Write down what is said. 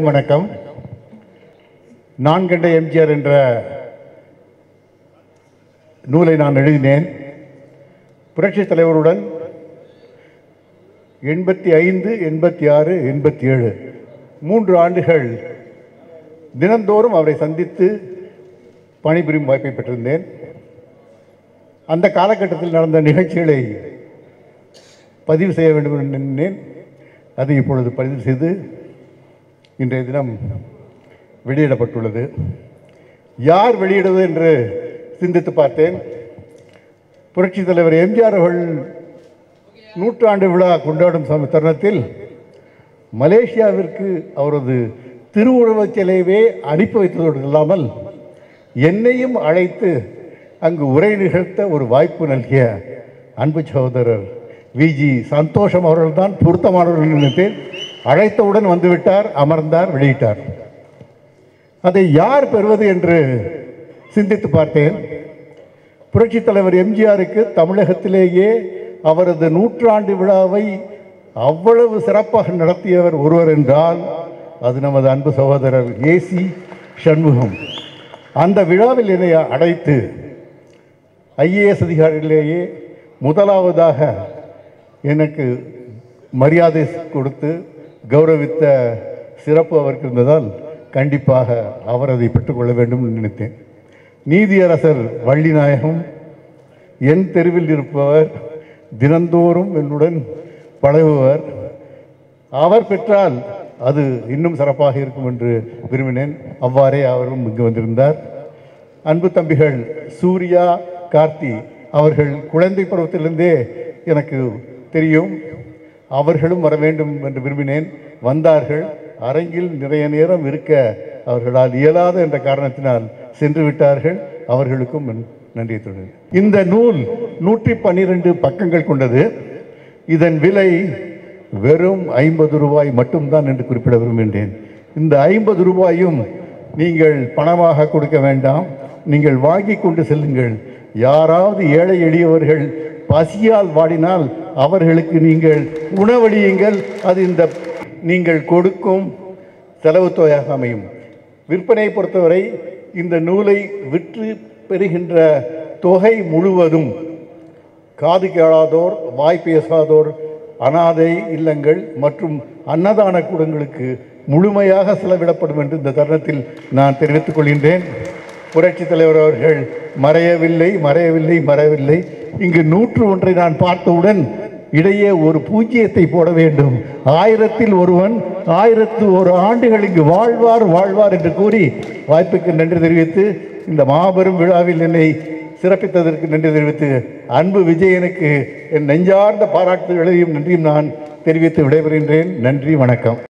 அனைவருக்கும் வணக்கம் நான் கண்ட எம்ஜிஆர் என்ற நூலை நான் எழுதினேன் புரட்சித் தலைவருடன் எண்பத்தி ஐந்து எண்பத்தி ஆறு எண்பத்தி ஏழு மூன்று ஆண்டுகள் தினந்தோறும் அவரை சந்தித்து பணிபுரியும் வாய்ப்பை பெற்றிருந்தேன் அந்த காலகட்டத்தில் நடந்த நிகழ்ச்சிகளை பதிவு செய்ய வேண்டும் என்று நினைத்தேன் அதை இப்பொழுது பதிவு செய்து இன்றைய தினம் வெளியிடப்பட்டுள்ளது யார் வெளியிடுவது என்று சிந்தித்து பார்த்தேன் புரட்சித் தலைவர் எம்ஜிஆர் அவர்கள் நூற்றாண்டு விழா கொண்டாடும் சம தருணத்தில் மலேசியாவிற்கு அவரது திருவுருவச் சிலையவே அனுப்பி வைத்ததோடு இல்லாமல் என்னையும் அழைத்து அங்கு உரை நிகழ்த்த ஒரு வாய்ப்பு நல்கிய அன்பு சகோதரர் விஜி சந்தோஷம் அவர்கள்தான் பொருத்தமானவர்கள் நினைத்தேன் அழைத்தவுடன் வந்துவிட்டார் அமர்ந்தார் வெளியிட்டார் அதை யார் பெறுவது என்று சிந்தித்து பார்த்தேன் புரட்சித் தலைவர் எம்ஜிஆருக்கு தமிழகத்திலேயே அவரது நூற்றாண்டு விழாவை அவ்வளவு சிறப்பாக நடத்தியவர் ஒருவர் என்றால் அது நமது அன்பு சகோதரர் ஏசி சண்முகம் அந்த விழாவில் என்னை அழைத்து ஐஏஎஸ் அதிகாரிகளிலேயே முதலாவதாக எனக்கு மரியாதை கொடுத்து கௌரவித்த சிறப்பு அவருக்கு இருந்ததால் கண்டிப்பாக அவர் அதை பெற்றுக்கொள்ள வேண்டும் என்று நினைத்தேன் நீதியரசர் வள்ளிநாயகம் என் தெருவில் இருப்பவர் தினந்தோறும் என்னுடன் பழகுவர் அவர் பெற்றால் அது இன்னும் சிறப்பாக இருக்கும் என்று விரும்பினேன் அவ்வாறே அவரும் இங்கு வந்திருந்தார் அன்பு தம்பிகள் சூர்யா கார்த்தி அவர்கள் குழந்தை பருவத்திலிருந்தே எனக்கு தெரியும் அவர்களும் வர வேண்டும் என்று விரும்பினேன் வந்தார்கள் அரங்கில் நிறைய நேரம் இருக்க அவர்களால் இயலாத என்ற காரணத்தினால் சென்று விட்டார்கள் அவர்களுக்கும் என் நன்றியை தொடர் இந்த நூல் நூற்றி பன்னிரண்டு பக்கங்கள் கொண்டது இதன் விலை வெறும் ஐம்பது ரூபாய் மட்டும்தான் என்று குறிப்பிட விரும்புகின்றேன் இந்த ஐம்பது ரூபாயும் நீங்கள் பணமாக கொடுக்க வேண்டாம் நீங்கள் வாங்கி கொண்டு செல்லுங்கள் யாராவது ஏழை எளியவர்கள் பசியால் வாடினால் அவர்களுக்கு நீங்கள் உணவளியுங்கள் அது இந்த நீங்கள் கொடுக்கும் செலவு தொகையாக அமையும் விற்பனையை பொறுத்தவரை இந்த நூலை விற்று பெறுகின்ற தொகை முழுவதும் காது கேளாதோர் வாய் பேசாதோர் அனாதை இல்லங்கள் மற்றும் அன்னதான கூடங்களுக்கு முழுமையாக செலவிடப்படும் என்று இந்த தருணத்தில் நான் தெரிவித்துக் கொள்கின்றேன் புரட்சித் தலைவர் அவர்கள் மறையவில்லை மறையவில்லை மறையவில்லை இங்கு நூற்று ஒன்றை நான் பார்த்தவுடன் இடையே ஒரு பூஜ்ஜியத்தை போட வேண்டும் ஆயிரத்தில் ஒருவன் ஆயிரத்து ஒரு ஆண்டுகள் இங்கு வாழ்வார் வாழ்வார் என்று கூறி வாய்ப்புக்கு நன்றி தெரிவித்து இந்த மாபெரும் விழாவில் என்னை சிறப்பித்ததற்கு நன்றி தெரிவித்து அன்பு விஜயனுக்கு என் நெஞ்சார்ந்த பாராட்டுதல்களையும் நன்றியும் நான் தெரிவித்து விடைபெறுகின்றேன் நன்றி வணக்கம்